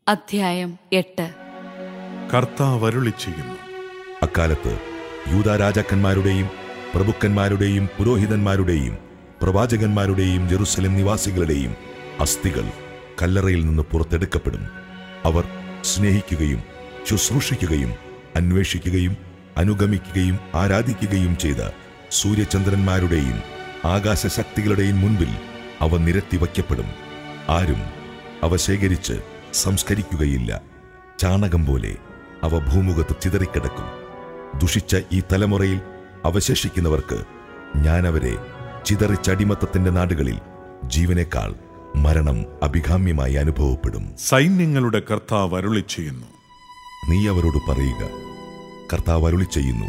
അധ്യായം എട്ട് കർത്താവ് അരുളി ചെയ്യുന്നു അക്കാലത്ത് യൂദാ രാജാക്കന്മാരുടെയും പ്രഭുക്കന്മാരുടെയും പുരോഹിതന്മാരുടെയും പ്രവാചകന്മാരുടെയും ജെറുസലേം നിവാസികളുടെയും അസ്ഥികൾ കല്ലറയിൽ നിന്ന് പുറത്തെടുക്കപ്പെടും അവർ സ്നേഹിക്കുകയും ശുശ്രൂഷിക്കുകയും അന്വേഷിക്കുകയും അനുഗമിക്കുകയും ആരാധിക്കുകയും ചെയ്ത സൂര്യചന്ദ്രന്മാരുടെയും ആകാശശക്തികളുടെയും മുൻപിൽ അവ നിരത്തി വയ്ക്കപ്പെടും ആരും അവ ശേഖരിച്ച് സംസ്കരിക്കുകയില്ല ചാണകം പോലെ അവ ഭൂമുഖത്ത് ചിതറിക്കിടക്കും ദുഷിച്ച ഈ തലമുറയിൽ അവശേഷിക്കുന്നവർക്ക് ഞാൻ അവരെ ചിതറിച്ചടിമത്തത്തിന്റെ നാടുകളിൽ ജീവനേക്കാൾ മരണം അഭികാമ്യമായി അനുഭവപ്പെടും സൈന്യങ്ങളുടെ കർത്താവ് അരുളി ചെയ്യുന്നു നീ അവരോട് പറയുക കർത്താവ് അരുളി ചെയ്യുന്നു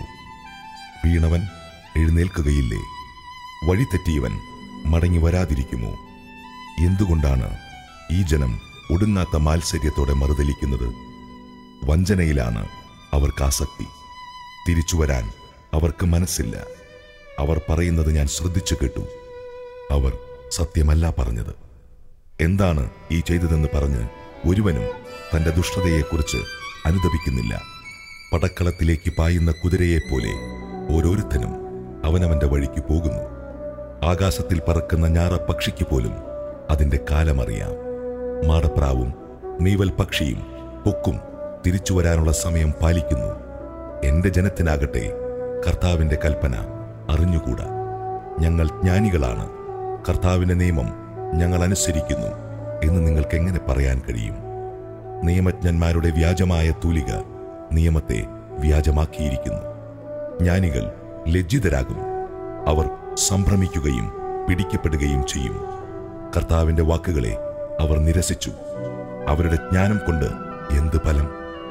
വീണവൻ എഴുന്നേൽക്കുകയില്ലേ വഴിതെറ്റിയവൻ മടങ്ങി വരാതിരിക്കുമോ എന്തുകൊണ്ടാണ് ഈ ജനം ഒടുങ്ങാത്ത മാത്സര്യത്തോടെ മറുതലിക്കുന്നത് വഞ്ചനയിലാണ് അവർക്ക് ആസക്തി തിരിച്ചു വരാൻ അവർക്ക് മനസ്സില്ല അവർ പറയുന്നത് ഞാൻ ശ്രദ്ധിച്ചു കേട്ടു അവർ സത്യമല്ല പറഞ്ഞത് എന്താണ് ഈ ചെയ്തതെന്ന് പറഞ്ഞ് ഒരുവനും തന്റെ ദുഷ്ടതയെക്കുറിച്ച് അനുദപിക്കുന്നില്ല പടക്കളത്തിലേക്ക് പായുന്ന കുതിരയെപ്പോലെ ഓരോരുത്തനും അവനവന്റെ വഴിക്ക് പോകുന്നു ആകാശത്തിൽ പറക്കുന്ന ഞാറ പക്ഷിക്ക് പോലും അതിന്റെ കാലമറിയാം മാടപ്രാവും നീവൽ പക്ഷിയും പൊക്കും തിരിച്ചു വരാനുള്ള സമയം പാലിക്കുന്നു എന്റെ ജനത്തിനാകട്ടെ കർത്താവിന്റെ കൽപ്പന അറിഞ്ഞുകൂടാ ഞങ്ങൾ ജ്ഞാനികളാണ് കർത്താവിന്റെ നിയമം ഞങ്ങൾ അനുസരിക്കുന്നു എന്ന് നിങ്ങൾക്ക് എങ്ങനെ പറയാൻ കഴിയും നിയമജ്ഞന്മാരുടെ വ്യാജമായ തൂലിക നിയമത്തെ വ്യാജമാക്കിയിരിക്കുന്നു ജ്ഞാനികൾ ലജ്ജിതരാകും അവർ സംഭ്രമിക്കുകയും പിടിക്കപ്പെടുകയും ചെയ്യും കർത്താവിന്റെ വാക്കുകളെ അവർ നിരസിച്ചു അവരുടെ ജ്ഞാനം കൊണ്ട് എന്ത് ഫലം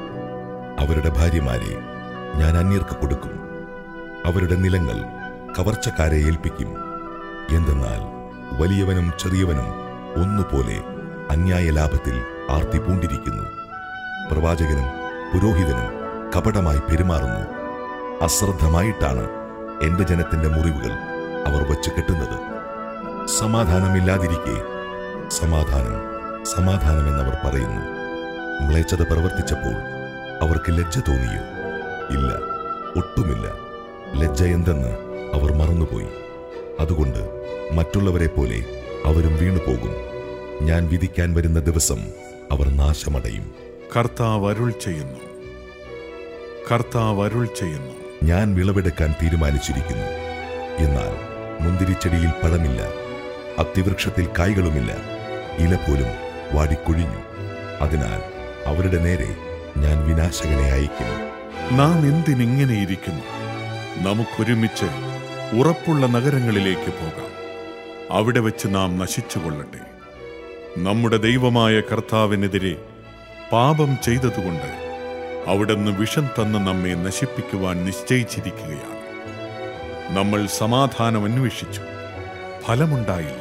അവരുടെ ഭാര്യമാരെ ഞാൻ അന്യർക്ക് കൊടുക്കും അവരുടെ നിലങ്ങൾ കവർച്ചക്കാരെ ഏൽപ്പിക്കും എന്തെന്നാൽ വലിയവനും ചെറിയവനും ഒന്നുപോലെ അന്യായ ലാഭത്തിൽ ആർത്തി പൂണ്ടിരിക്കുന്നു പ്രവാചകനും പുരോഹിതനും കപടമായി പെരുമാറുന്നു അശ്രദ്ധമായിട്ടാണ് എന്റെ ജനത്തിന്റെ മുറിവുകൾ അവർ വച്ച് കെട്ടുന്നത് സമാധാനമില്ലാതിരിക്കെ സമാധാനം സമാധാനമെന്നവർ പറയുന്നു മ്ലേച്ഛത പ്രവർത്തിച്ചപ്പോൾ അവർക്ക് ലജ്ജ തോന്നിയോ ഇല്ല ഒട്ടുമില്ല ലജ്ജ എന്തെന്ന് അവർ മറന്നുപോയി അതുകൊണ്ട് മറ്റുള്ളവരെ പോലെ അവരും വീണുപോകും ഞാൻ വിധിക്കാൻ വരുന്ന ദിവസം അവർ നാശമടയും കർത്താവ് അരുൾ ചെയ്യുന്നു കർത്താവ് അരുൾ ചെയ്യുന്നു ഞാൻ വിളവെടുക്കാൻ തീരുമാനിച്ചിരിക്കുന്നു എന്നാൽ മുന്തിരിച്ചെടിയിൽ പഴമില്ല അത്തിവൃക്ഷത്തിൽ കായ്കളുമില്ല ഇല പോലും വാടിക്കൊഴിഞ്ഞു അതിനാൽ അവരുടെ നേരെ ഞാൻ വിനാശകനെ അയക്കും നാം എന്തിനിങ്ങനെ ഇരിക്കുന്നു നമുക്കൊരുമിച്ച് ഉറപ്പുള്ള നഗരങ്ങളിലേക്ക് പോകാം അവിടെ വെച്ച് നാം നശിച്ചുകൊള്ളട്ടെ നമ്മുടെ ദൈവമായ കർത്താവിനെതിരെ പാപം ചെയ്തതുകൊണ്ട് അവിടുന്ന് വിഷം തന്ന് നമ്മെ നശിപ്പിക്കുവാൻ നിശ്ചയിച്ചിരിക്കുകയാണ് നമ്മൾ സമാധാനം അന്വേഷിച്ചു ഫലമുണ്ടായില്ല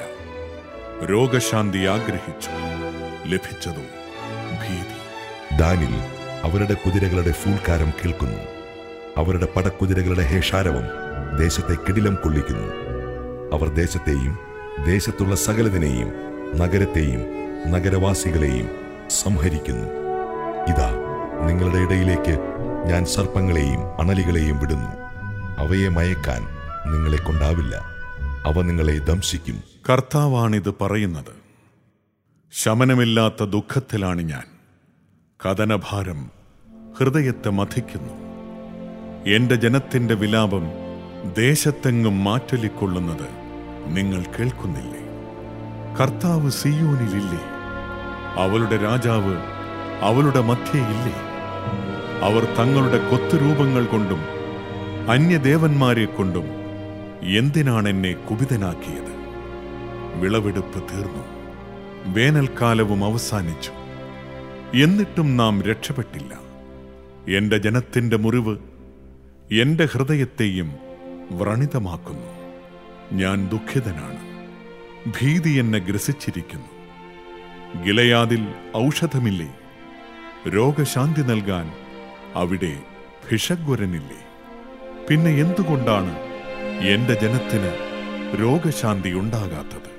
രോഗശാന്തി ആഗ്രഹിച്ചു ലഭിച്ചതോ ഭീതി ദാനിൽ അവരുടെ കുതിരകളുടെ ഫൂൽക്കാരം കേൾക്കുന്നു അവരുടെ പടക്കുതിരകളുടെ ഹേഷാരവം ദേശത്തെ കിടിലം കൊള്ളിക്കുന്നു അവർ ദേശത്തെയും ദേശത്തുള്ള സകലതിനെയും നഗരത്തെയും നഗരവാസികളെയും സംഹരിക്കുന്നു ഇതാ നിങ്ങളുടെ ഇടയിലേക്ക് ഞാൻ സർപ്പങ്ങളെയും അണലികളെയും വിടുന്നു അവയെ മയക്കാൻ നിങ്ങളെ കൊണ്ടാവില്ല അവ നിങ്ങളെ ദംശിക്കും കർത്താവാണിത് പറയുന്നത് ശമനമില്ലാത്ത ദുഃഖത്തിലാണ് ഞാൻ കഥനഭാരം ഹൃദയത്തെ മഥിക്കുന്നു എന്റെ ജനത്തിന്റെ വിലാപം ദേശത്തെങ്ങും മാറ്റൊലിക്കൊള്ളുന്നത് നിങ്ങൾ കേൾക്കുന്നില്ലേ കർത്താവ് സിയോനിലില്ലേ അവളുടെ രാജാവ് അവളുടെ മധ്യയില്ലേ അവർ തങ്ങളുടെ കൊത്തുരൂപങ്ങൾ കൊണ്ടും അന്യദേവന്മാരെ കൊണ്ടും എന്തിനാണ് എന്നെ കുപിതനാക്കിയത് വിളവെടുപ്പ് തീർന്നു വേനൽക്കാലവും അവസാനിച്ചു എന്നിട്ടും നാം രക്ഷപ്പെട്ടില്ല എന്റെ ജനത്തിന്റെ മുറിവ് എന്റെ ഹൃദയത്തെയും വ്രണിതമാക്കുന്നു ഞാൻ ദുഃഖിതനാണ് ഭീതി എന്നെ ഗ്രസിച്ചിരിക്കുന്നു ഗിലയാദിൽ ഔഷധമില്ലേ രോഗശാന്തി നൽകാൻ അവിടെ ഭിഷഗ്വരനില്ലേ പിന്നെ എന്തുകൊണ്ടാണ് എന്റെ ജനത്തിന് രോഗശാന്തി ഉണ്ടാകാത്തത്